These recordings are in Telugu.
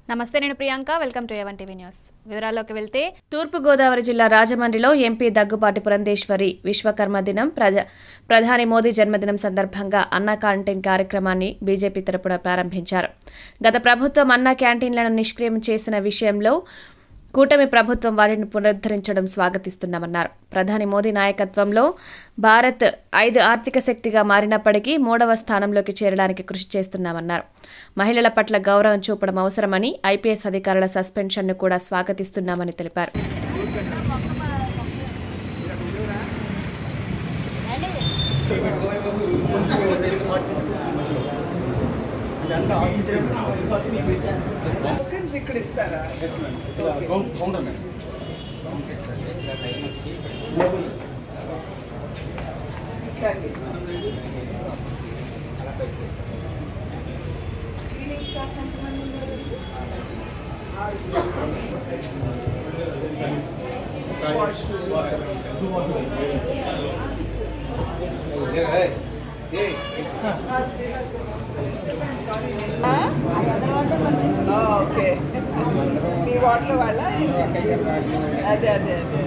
నమస్తే నేను ప్రియాంక వెల్కమ్ టు ఎవన్ టీవీ న్యూస్ వివరాల్లోకి వెళ్తే తూర్పుగోదావరి జిల్లా రాజమండ్రిలో ఎంపీ దగ్గుపాటి పురంధేశ్వరి విశ్వకర్మ దినం ప్రజ ప్రధాని మోదీ జన్మదినం సందర్భంగా అన్నా క్యాంటీన్ కార్యక్రమాన్ని బీజేపీ తరపున ప్రారంభించారు గత ప్రభుత్వం అన్నా క్యాంటీన్లను నిష్క్రియం చేసిన విషయంలో కూటమి ప్రభుత్వం వారిని పునరుద్ధరించడం స్వాగతిస్తున్నామన్నారు ప్రధాని మోదీ నాయకత్వంలో భారత్ ఐదు ఆర్థిక శక్తిగా మారినప్పటికీ మూడవ స్థానంలోకి చేరడానికి కృషి చేస్తున్నామన్నారు మహిళల పట్ల గౌరవం చూపడం అవసరమని ఐపీఎస్ అధికారుల సస్పెన్షన్ను కూడా స్వాగతిస్తున్నామని తెలిపారు టోకెన్స్ ఇక్కడ ఇస్తారా ఇట్లాగే క్లీనింగ్ స్టాఫ్ ఎంతమంది ఉన్నారు ఓకే మీ వార్డులో వాళ్ళ అదే అదే అదే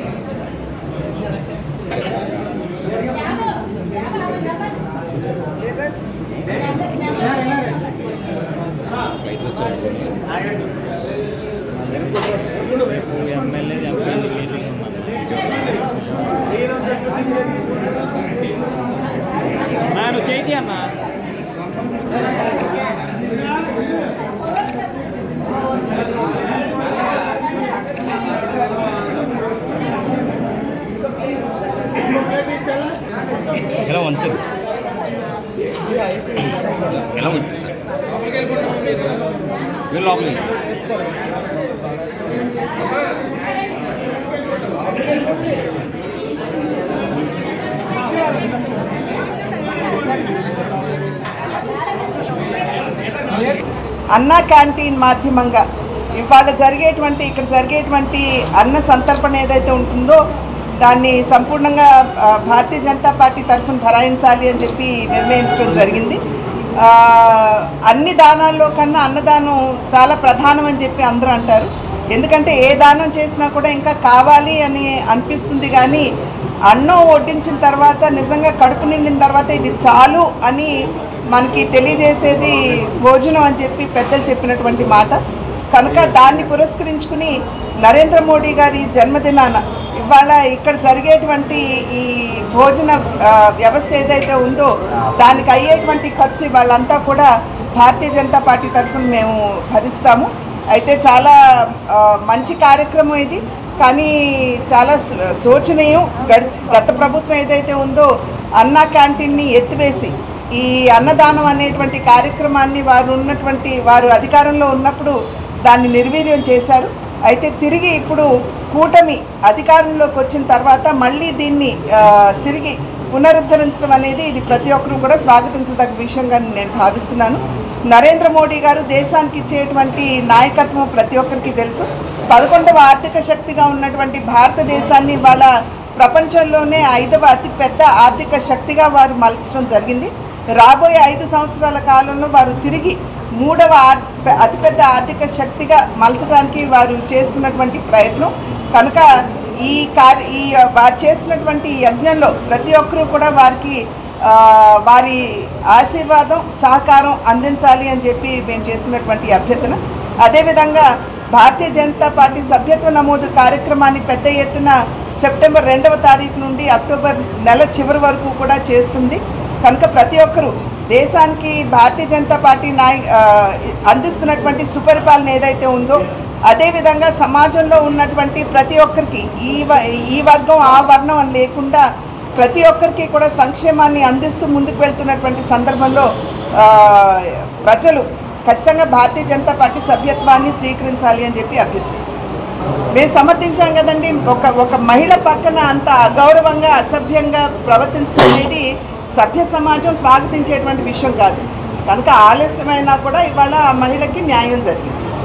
ನಾನು ಚೈತಿ ಅಣ್ಣ ಎಲ್ಲ ಒಂಚೂರು ಎಲ್ಲ ಒಂಚೂರು ಸರ್ వీళ్ళు లోపల అన్నా క్యాంటీన్ మాధ్యమంగా ఇవాళ జరిగేటువంటి ఇక్కడ జరిగేటువంటి అన్న సంతర్పణ ఏదైతే ఉంటుందో దాన్ని సంపూర్ణంగా ఆ, భారతీయ జనతా పార్టీ తరఫున భరాయించాలి అని చెప్పి నిర్ణయించడం జరిగింది ఆ, అన్ని దానాల్లో కన్నా అన్నదానం చాలా ప్రధానం అని చెప్పి అందరూ అంటారు ఎందుకంటే ఏ దానం చేసినా కూడా ఇంకా కావాలి అని అనిపిస్తుంది కానీ అన్నం వడ్డించిన తర్వాత నిజంగా కడుపు నిండిన తర్వాత ఇది చాలు అని మనకి తెలియజేసేది భోజనం అని చెప్పి పెద్దలు చెప్పినటువంటి మాట కనుక దాన్ని పురస్కరించుకుని నరేంద్ర మోడీ గారి జన్మదినాన ఇవాళ ఇక్కడ జరిగేటువంటి ఈ భోజన ఆ, వ్యవస్థ ఏదైతే ఉందో దానికి అయ్యేటువంటి ఖర్చు వాళ్ళంతా కూడా భారతీయ జనతా పార్టీ తరఫున మేము భరిస్తాము అయితే చాలా ఆ, మంచి కార్యక్రమం ఇది కానీ చాలా శో- శోచనీయం గడిచి గత ప్రభుత్వం ఏదైతే ఉందో అన్నా క్యాంటీన్ని ఎత్తివేసి ఈ అన్నదానం అనేటువంటి కార్యక్రమాన్ని వారు ఉన్నటువంటి వారు అధికారంలో ఉన్నప్పుడు దాన్ని నిర్వీర్యం చేశారు అయితే తిరిగి ఇప్పుడు కూటమి అధికారంలోకి వచ్చిన తర్వాత మళ్ళీ దీన్ని ఆ, తిరిగి పునరుద్ధరించడం అనేది ఇది ప్రతి ఒక్కరూ కూడా స్వాగతించదగ్గ విషయంగా నేను భావిస్తున్నాను నరేంద్ర మోడీ గారు దేశానికి ఇచ్చేటువంటి నాయకత్వం ప్రతి ఒక్కరికి తెలుసు పదకొండవ ఆర్థిక శక్తిగా ఉన్నటువంటి భారతదేశాన్ని వాళ్ళ ప్రపంచంలోనే ఐదవ అతిపెద్ద ఆర్థిక శక్తిగా వారు మలచడం జరిగింది రాబోయే ఐదు సంవత్సరాల కాలంలో వారు తిరిగి మూడవ ఆర్- అతిపెద్ద ఆర్థిక శక్తిగా మలచడానికి వారు చేస్తున్నటువంటి ప్రయత్నం కనుక ఈ కార్య ఈ వారు చేసినటువంటి ఈ యజ్ఞంలో ప్రతి ఒక్కరూ కూడా వారికి ఆ, వారి ఆశీర్వాదం సహకారం అందించాలి అని చెప్పి మేము చేసినటువంటి అభ్యర్థన అదేవిధంగా భారతీయ జనతా పార్టీ సభ్యత్వ నమోదు కార్యక్రమాన్ని పెద్ద ఎత్తున సెప్టెంబర్ రెండవ తారీఖు నుండి అక్టోబర్ నెల చివరి వరకు కూడా చేస్తుంది కనుక ప్రతి ఒక్కరూ దేశానికి భారతీయ జనతా పార్టీ నాయ ఆ, అందిస్తున్నటువంటి సుపరిపాలన ఏదైతే ఉందో అదేవిధంగా సమాజంలో ఉన్నటువంటి ప్రతి ఒక్కరికి ఈ వ- ఈ వర్గం ఆ వర్ణం అని లేకుండా ప్రతి ఒక్కరికి కూడా సంక్షేమాన్ని అందిస్తూ ముందుకు వెళ్తున్నటువంటి సందర్భంలో ఆ, ప్రజలు ఖచ్చితంగా భారతీయ జనతా పార్టీ సభ్యత్వాన్ని స్వీకరించాలి అని చెప్పి అభ్యర్థిస్తున్నాను మేము సమర్థించాం కదండి ఒక ఒక మహిళ పక్కన అంత అగౌరవంగా అసభ్యంగా ప్రవర్తించడం అనేది సభ్య సమాజం స్వాగతించేటువంటి విషయం కాదు కనుక ఆలస్యమైనా కూడా ఇవాళ ఆ మహిళకి న్యాయం జరిగింది